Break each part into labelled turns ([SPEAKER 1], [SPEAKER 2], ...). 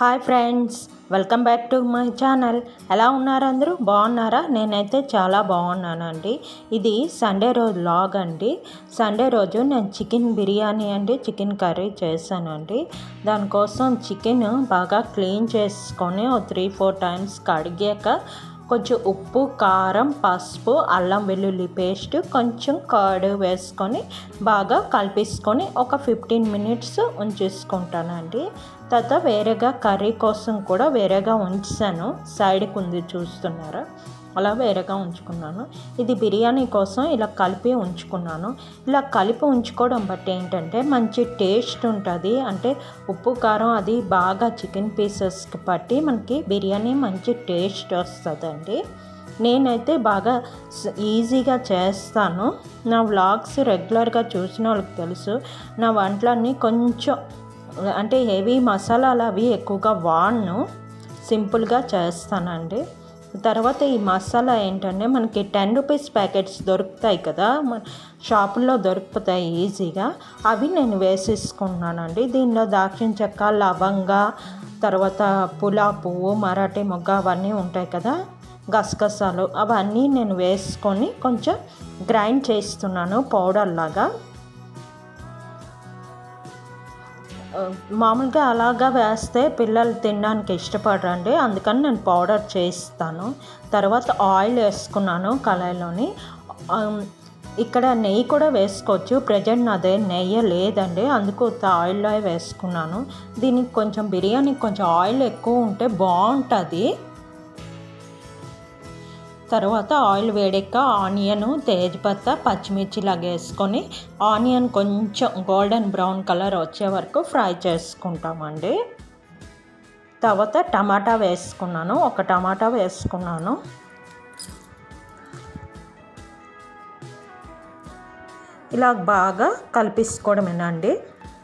[SPEAKER 1] hi friends welcome back to my channel ఎలా ఉన్నారు అందరూ బాగున్నారా నేనైతే చాలా బాగున్నానండి ఇది సండే రోజు లాగ్ అండి సండే రోజు నేను చికెన్ బిర్యానీ అండి చికెన్ కర్రీ చేశానండి దానికోసం చికెన్ బాగా క్లీన్ చేసుకొని ఒక త్రీ ఫోర్ టైమ్స్ కడిగాక కొంచెం ఉప్పు కారం పసుపు అల్లం వెల్లుల్లి పేస్ట్ కొంచెం కర్డ్ వేసుకొని బాగా కలిపేసుకొని ఒక ఫిఫ్టీన్ మినిట్స్ ఉంచేసుకుంటానండి తర్వాత వేరేగా కర్రీ కోసం కూడా వేరేగా ఉంచాను సైడ్కి ఉంది చూస్తున్నారా అలా వేరేగా ఉంచుకున్నాను ఇది బిర్యానీ కోసం ఇలా కలిపి ఉంచుకున్నాను ఇలా కలిపి ఉంచుకోవడం బట్టి ఏంటంటే మంచి టేస్ట్ ఉంటుంది అంటే ఉప్పు కారం అది బాగా చికెన్ పీసెస్కి పట్టి మనకి బిర్యానీ మంచి టేస్ట్ వస్తుందండి నేనైతే బాగా ఈజీగా చేస్తాను నా వ్లాగ్స్ రెగ్యులర్గా చూసిన వాళ్ళకి తెలుసు నా వంటలన్నీ కొంచెం అంటే హెవీ మసాలాలు అవి ఎక్కువగా వాడను సింపుల్గా చేస్తానండి తర్వాత ఈ మసాలా ఏంటంటే మనకి టెన్ రూపీస్ ప్యాకెట్స్ దొరుకుతాయి కదా మన షాపుల్లో దొరుకుతాయి ఈజీగా అవి నేను వేసేసుకున్నానండి దీనిలో దాల్చిన చెక్క లవంగ తర్వాత పులా పువ్వు మరాఠీ మొగ్గ అవన్నీ ఉంటాయి కదా గసగసాలు అవన్నీ నేను వేసుకొని కొంచెం గ్రైండ్ చేస్తున్నాను పౌడర్ లాగా మామూలుగా అలాగా వేస్తే పిల్లలు తినడానికి ఇష్టపడరండి అందుకని నేను పౌడర్ చేస్తాను తర్వాత ఆయిల్ వేసుకున్నాను కళాయిలోని ఇక్కడ నెయ్యి కూడా వేసుకోవచ్చు ప్రజెంట్ నాదే నెయ్యి లేదండి అందుకు ఆయిల్లో వేసుకున్నాను దీనికి కొంచెం బిర్యానీకి కొంచెం ఆయిల్ ఎక్కువ ఉంటే బాగుంటుంది తర్వాత ఆయిల్ వేడెక్క ఆనియన్ తేజ్పత్త పచ్చిమిర్చి లాగా వేసుకొని ఆనియన్ కొంచెం గోల్డెన్ బ్రౌన్ కలర్ వచ్చే వరకు ఫ్రై చేసుకుంటామండి తర్వాత టమాటా వేసుకున్నాను ఒక టమాటా వేసుకున్నాను ఇలా బాగా కలిపేసుకోవడమేనండి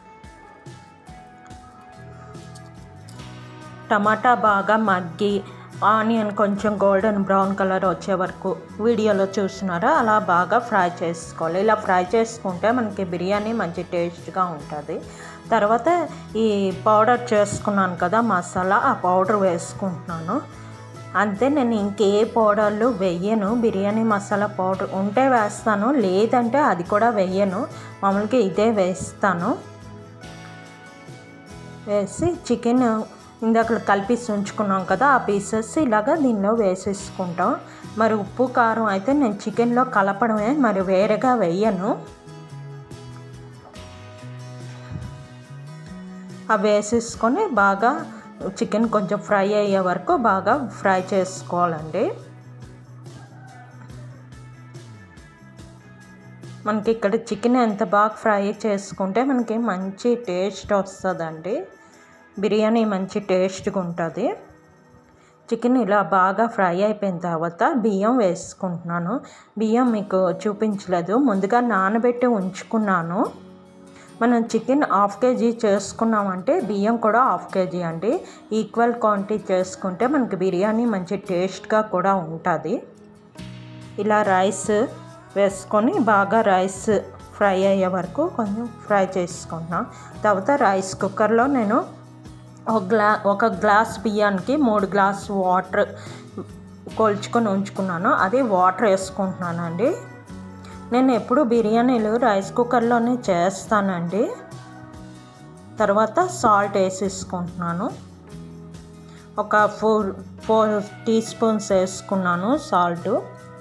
[SPEAKER 1] టమాటా బాగా మగ్గి ఆనియన్ కొంచెం గోల్డెన్ బ్రౌన్ కలర్ వచ్చే వరకు వీడియోలో చూస్తున్నారా అలా బాగా ఫ్రై చేసుకోవాలి ఇలా ఫ్రై చేసుకుంటే మనకి బిర్యానీ మంచి టేస్ట్గా ఉంటుంది తర్వాత ఈ పౌడర్ చేసుకున్నాను కదా మసాలా ఆ పౌడర్ వేసుకుంటున్నాను అంతే నేను ఇంకే పౌడర్లు వెయ్యను బిర్యానీ మసాలా పౌడర్ ఉంటే వేస్తాను లేదంటే అది కూడా వెయ్యను మామూలుగా ఇదే వేస్తాను వేసి చికెన్ ఇందాక కలిపి ఉంచుకున్నాం కదా ఆ పీసెస్ ఇలాగా దీనిలో వేసేసుకుంటాం మరి ఉప్పు కారం అయితే నేను చికెన్లో కలపడమే మరి వేరేగా వేయను అవి వేసేసుకొని బాగా చికెన్ కొంచెం ఫ్రై అయ్యే వరకు బాగా ఫ్రై చేసుకోవాలండి మనకి ఇక్కడ చికెన్ ఎంత బాగా ఫ్రై చేసుకుంటే మనకి మంచి టేస్ట్ వస్తుందండి బిర్యానీ మంచి టేస్ట్గా ఉంటుంది చికెన్ ఇలా బాగా ఫ్రై అయిపోయిన తర్వాత బియ్యం వేసుకుంటున్నాను బియ్యం మీకు చూపించలేదు ముందుగా నానబెట్టి ఉంచుకున్నాను మనం చికెన్ హాఫ్ కేజీ చేసుకున్నామంటే బియ్యం కూడా హాఫ్ కేజీ అండి ఈక్వల్ క్వాంటిటీ చేసుకుంటే మనకి బిర్యానీ మంచి టేస్ట్గా కూడా ఉంటుంది ఇలా రైస్ వేసుకొని బాగా రైస్ ఫ్రై అయ్యే వరకు కొంచెం ఫ్రై చేసుకుంటున్నాను తర్వాత రైస్ కుక్కర్లో నేను ఒక గ్లా ఒక గ్లాస్ బియ్యానికి మూడు గ్లాస్ వాటర్ కొలుచుకొని ఉంచుకున్నాను అది వాటర్ వేసుకుంటున్నానండి నేను ఎప్పుడు బిర్యానీలు రైస్ కుక్కర్లోనే చేస్తానండి తర్వాత సాల్ట్ వేసేసుకుంటున్నాను ఒక ఫోర్ ఫోర్ టీ స్పూన్స్ వేసుకున్నాను సాల్ట్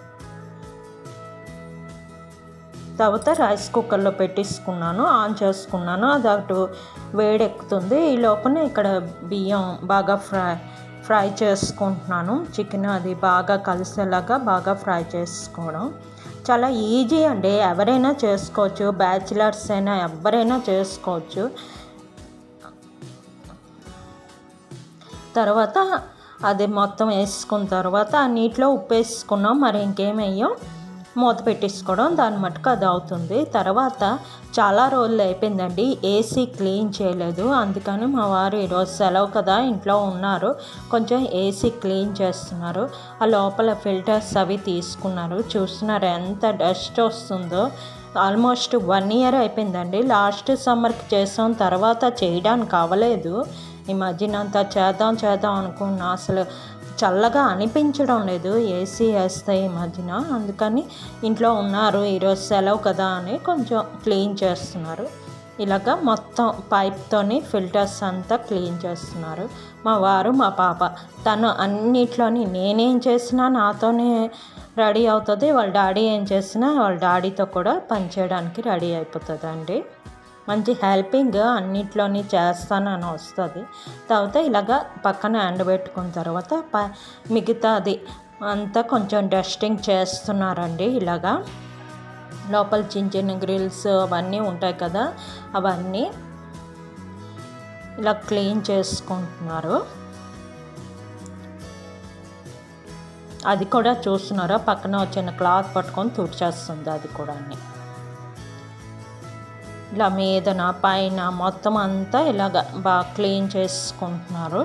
[SPEAKER 1] తర్వాత రైస్ కుక్కర్లో పెట్టేసుకున్నాను ఆన్ చేసుకున్నాను అది అటు వేడెక్కుతుంది ఈ లోపల ఇక్కడ బియ్యం బాగా ఫ్రై ఫ్రై చేసుకుంటున్నాను చికెన్ అది బాగా కలిసేలాగా బాగా ఫ్రై చేసుకోవడం చాలా ఈజీ అండి ఎవరైనా చేసుకోవచ్చు బ్యాచిలర్స్ అయినా ఎవరైనా చేసుకోవచ్చు తర్వాత అది మొత్తం వేసుకున్న తర్వాత ఆ నీటిలో ఉప్పు వేసుకున్నాం మరి ఇంకేం వేయం మూత పెట్టేసుకోవడం దాని మటుకు అది అవుతుంది తర్వాత చాలా రోజులు అయిపోయిందండి ఏసీ క్లీన్ చేయలేదు అందుకని మా వారు ఈరోజు సెలవు కదా ఇంట్లో ఉన్నారు కొంచెం ఏసీ క్లీన్ చేస్తున్నారు ఆ లోపల ఫిల్టర్స్ అవి తీసుకున్నారు చూస్తున్నారు ఎంత డస్ట్ వస్తుందో ఆల్మోస్ట్ వన్ ఇయర్ అయిపోయిందండి లాస్ట్ సమ్మర్కి చేసాం తర్వాత చేయడానికి అవ్వలేదు ఈ మధ్యన అంతా చేద్దాం చేద్దాం అనుకున్నా అసలు చల్లగా అనిపించడం లేదు ఏసీ వేస్తే ఈ మధ్యన అందుకని ఇంట్లో ఉన్నారు ఈరోజు సెలవు కదా అని కొంచెం క్లీన్ చేస్తున్నారు ఇలాగ మొత్తం పైప్తోని ఫిల్టర్స్ అంతా క్లీన్ చేస్తున్నారు మా వారు మా పాప తను అన్నిట్లోని నేనేం చేసినా నాతోనే రెడీ అవుతుంది వాళ్ళ డాడీ ఏం చేసినా వాళ్ళ డాడీతో కూడా పనిచేయడానికి రెడీ అయిపోతుందండి మంచి హెల్పింగ్ అన్నిట్లోని చేస్తానని వస్తుంది తర్వాత ఇలాగ పక్కన ఎండబెట్టుకున్న తర్వాత ప మిగతాది అంతా కొంచెం డస్టింగ్ చేస్తున్నారండి ఇలాగా లోపల చిన్న చిన్న గ్రిల్స్ అవన్నీ ఉంటాయి కదా అవన్నీ ఇలా క్లీన్ చేసుకుంటున్నారు అది కూడా చూస్తున్నారా పక్కన చిన్న క్లాత్ పట్టుకొని తుడిచేస్తుంది అది కూడా ఇలా మీదన పైన మొత్తం అంతా ఇలాగ బాగా క్లీన్ చేసుకుంటున్నారు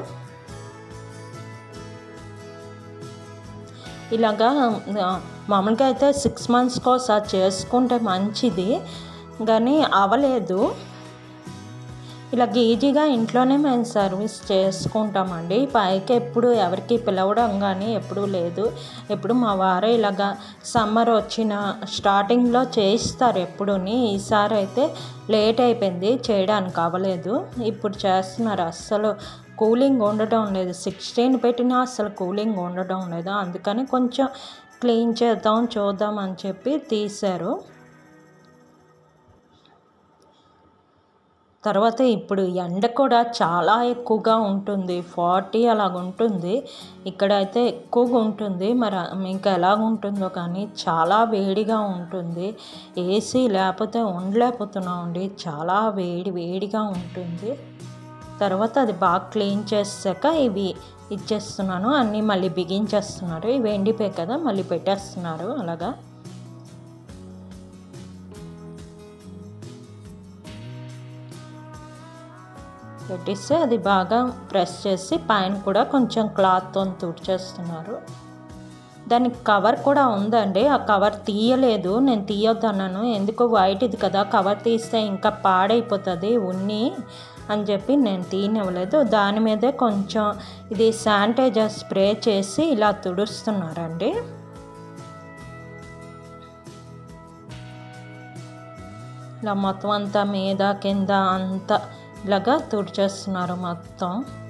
[SPEAKER 1] ఇలాగా మామూలుగా అయితే సిక్స్ మంత్స్కి ఒకసారి చేసుకుంటే మంచిది కానీ అవ్వలేదు ఇలాగ ఈజీగా ఇంట్లోనే మేము సర్వీస్ చేసుకుంటామండి పైకి ఎప్పుడు ఎవరికి పిలవడం కానీ ఎప్పుడూ లేదు ఎప్పుడు మా వారే ఇలాగా సమ్మర్ వచ్చిన స్టార్టింగ్లో చేయిస్తారు ఎప్పుడుని ఈసారి అయితే లేట్ అయిపోయింది చేయడానికి అవ్వలేదు ఇప్పుడు చేస్తున్నారు అస్సలు కూలింగ్ ఉండడం లేదు సిక్స్టీన్ పెట్టినా అసలు కూలింగ్ ఉండడం లేదు అందుకని కొంచెం క్లీన్ చేద్దాం చూద్దాం అని చెప్పి తీశారు తర్వాత ఇప్పుడు ఎండ కూడా చాలా ఎక్కువగా ఉంటుంది ఫార్టీ అలాగ ఉంటుంది ఇక్కడైతే ఎక్కువగా ఉంటుంది మరి మీకు ఎలాగ ఉంటుందో కానీ చాలా వేడిగా ఉంటుంది ఏసీ లేకపోతే ఉండలేకపోతున్నామండి చాలా వేడి వేడిగా ఉంటుంది తర్వాత అది బాగా క్లీన్ చేసాక ఇవి ఇచ్చేస్తున్నాను అన్నీ మళ్ళీ బిగించేస్తున్నారు ఇవి ఎండిపోయి కదా మళ్ళీ పెట్టేస్తున్నారు అలాగా పెట్టిస్తే అది బాగా ప్రెస్ చేసి పైన కూడా కొంచెం క్లాత్తో తుడిచేస్తున్నారు దానికి కవర్ కూడా ఉందండి ఆ కవర్ తీయలేదు నేను తీయొద్దన్నాను ఎందుకు వైట్ ఇది కదా కవర్ తీస్తే ఇంకా పాడైపోతుంది ఉన్ని అని చెప్పి నేను తీయనివ్వలేదు దాని మీదే కొంచెం ఇది శానిటైజర్ స్ప్రే చేసి ఇలా తుడుస్తున్నారండి ఇలా మొత్తం అంతా మీద కింద అంతా ఇలాగా తుడిచేస్తున్నారు మొత్తం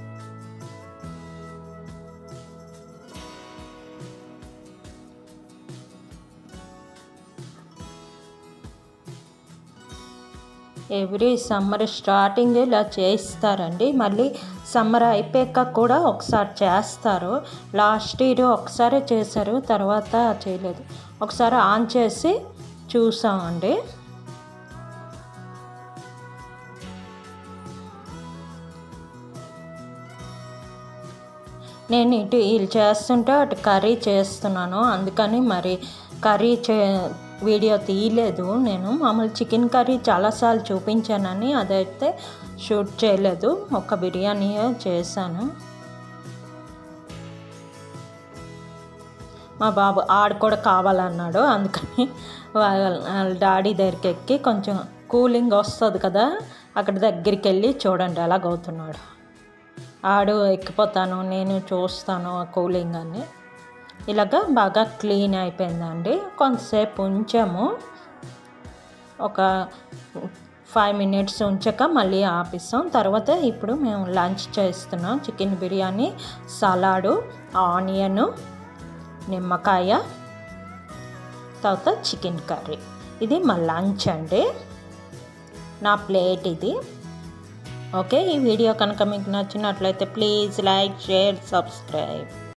[SPEAKER 1] ఎవ్రీ సమ్మర్ స్టార్టింగ్ ఇలా చేయిస్తారండి మళ్ళీ సమ్మర్ అయిపోయాక కూడా ఒకసారి చేస్తారు లాస్ట్ ఇయర్ ఒకసారి చేశారు తర్వాత చేయలేదు ఒకసారి ఆన్ చేసి చూసామండి నేను ఇటు వీళ్ళు చేస్తుంటే అటు కర్రీ చేస్తున్నాను అందుకని మరి కర్రీ చే వీడియో తీయలేదు నేను మామూలు చికెన్ కర్రీ చాలాసార్లు చూపించానని అదైతే షూట్ చేయలేదు ఒక బిర్యానీ చేశాను మా బాబు ఆడు కూడా కావాలన్నాడు అందుకని వాళ్ళ డాడీ దగ్గరికి ఎక్కి కొంచెం కూలింగ్ వస్తుంది కదా అక్కడ దగ్గరికి వెళ్ళి చూడండి ఎలాగవుతున్నాడు ఆడు ఎక్కిపోతాను నేను చూస్తాను ఆ కూలింగ్ అని ఇలాగ బాగా క్లీన్ అయిపోయిందండి కొంతసేపు ఉంచాము ఒక ఫైవ్ మినిట్స్ ఉంచాక మళ్ళీ ఆపిస్తాం తర్వాత ఇప్పుడు మేము లంచ్ చేస్తున్నాం చికెన్ బిర్యానీ సలాడు ఆనియన్ నిమ్మకాయ తర్వాత చికెన్ కర్రీ ఇది మా లంచ్ అండి నా ప్లేట్ ఇది ఓకే ఈ వీడియో కనుక మీకు నచ్చినట్లయితే ప్లీజ్ లైక్ షేర్ సబ్స్క్రైబ్